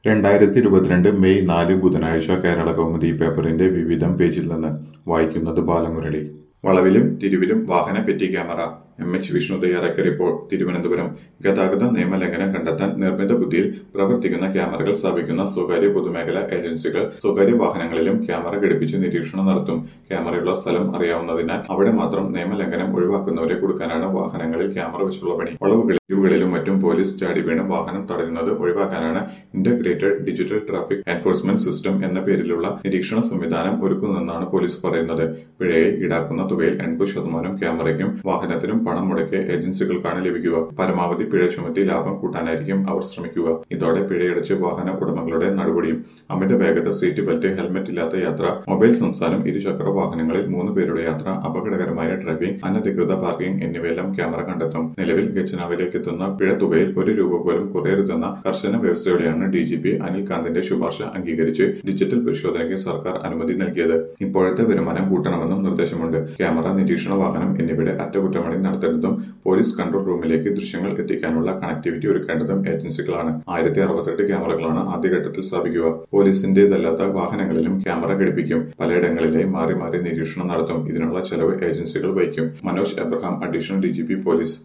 രണ്ടായിരത്തി ഇരുപത്തിരണ്ട് മെയ് നാല് ബുധനാഴ്ച കേരള കൗമുദി പേപ്പറിന്റെ വിവിധം പേജിൽ നിന്ന് വായിക്കുന്നത് ബാലമുരളി വളവിലും തിരിവിലും വാഹന petty camera M H Vishnu തയ്യാറാക്കിയ റിപ്പോർട്ട് തിരുവനന്തപുരം ഗതാഗത നിയമലംഘനം കണ്ടെത്താൻ നിർമ്മിത ബുദ്ധിയിൽ പ്രവർത്തിക്കുന്ന ക്യാമറകൾ സ്ഥാപിക്കുന്ന സ്വകാര്യ പൊതുമേഖലാ ഏജൻസികൾ സ്വകാര്യ വാഹനങ്ങളിലും ക്യാമറ ഘടിപ്പിച്ച് നിരീക്ഷണം നടത്തും ക്യാമറയുള്ള സ്ഥലം അറിയാവുന്നതിനാൽ അവിടെ മാത്രം നിയമലംഘനം ഒഴിവാക്കുന്നവരെ കൊടുക്കാനാണ് വാഹനങ്ങളിൽ ക്യാമറ വെച്ചുള്ള പണി വളവുകളിലും ും മറ്റും പോലീസ് ചാടി വീണ് വാഹനം തടയുന്നത് ഒഴിവാക്കാനാണ് integrated digital traffic enforcement system എന്ന പേരിലുള്ള നിരീക്ഷണ സംവിധാനം ഒരുക്കുന്നതെന്നാണ് പോലീസ് പറയുന്നത് പിഴയെ ഈടാക്കുന്ന തുകയിൽ എൺപത് ശതമാനം ക്യാമറയ്ക്കും വാഹനത്തിനും പണം മുടക്കിയ ഏജൻസികൾക്കാണ് ലഭിക്കുക പരമാവധി പിഴ ചുമത്തി ലാഭം കൂട്ടാനായിരിക്കും അവർ ശ്രമിക്കുക ഇതോടെ പിഴയടച്ച് വാഹന ഉടമകളുടെ നടപടിയും അമിത വേഗത സീറ്റ് ബെൽറ്റ് ഹെൽമറ്റ് ഇല്ലാത്ത യാത്ര മൊബൈൽ സംസാരം ഇരുചക്ര വാഹനങ്ങളിൽ മൂന്ന് പേരുടെ യാത്ര അപകടകരമായ ഡ്രൈവിംഗ് അനധികൃത പാർക്കിംഗ് എന്നിവയെല്ലാം ക്യാമറ കണ്ടെത്തും നിലവിൽ ഗച്ചനാവിലേക്ക് എത്തുന്ന പിഴ തുകയിൽ ഒരു രൂപ പോലും കുറയരുതെന്ന കർശന വ്യവസ്ഥയോടെയാണ് ഡി ജി പി അനിൽ കാന്തിന്റെ ശുപാർശ അംഗീകരിച്ച് ഡിജിറ്റൽ പരിശോധനയ്ക്ക് സർക്കാർ അനുമതി നൽകിയത് ഇപ്പോഴത്തെ വരുമാനം കൂട്ടണമെന്നും നിർദ്ദേശമുണ്ട് ക്യാമറ നിരീക്ഷണ വാഹനം എന്നിവയുടെ അറ്റകുറ്റപ്പണി നടത്തേണ്ടതും പോലീസ് കൺട്രോൾ റൂമിലേക്ക് ദൃശ്യങ്ങൾ എത്തിക്കാനുള്ള കണക്ടിവിറ്റി ഒരുക്കേണ്ടതും ഏജൻസികളാണ് ആയിരത്തി അറുപത്തെട്ട് ക്യാമറകളാണ് ആദ്യഘട്ടത്തിൽ സ്ഥാപിക്കുക പോലീസിന്റേതല്ലാത്ത വാഹനങ്ങളിലും ക്യാമറ ഘടിപ്പിക്കും പലയിടങ്ങളിലെയും മാറി മാറി നിരീക്ഷണം നടത്തും ഇതിനുള്ള ചെലവ് ഏജൻസികൾ വഹിക്കും Manoj Abraham additional D G P police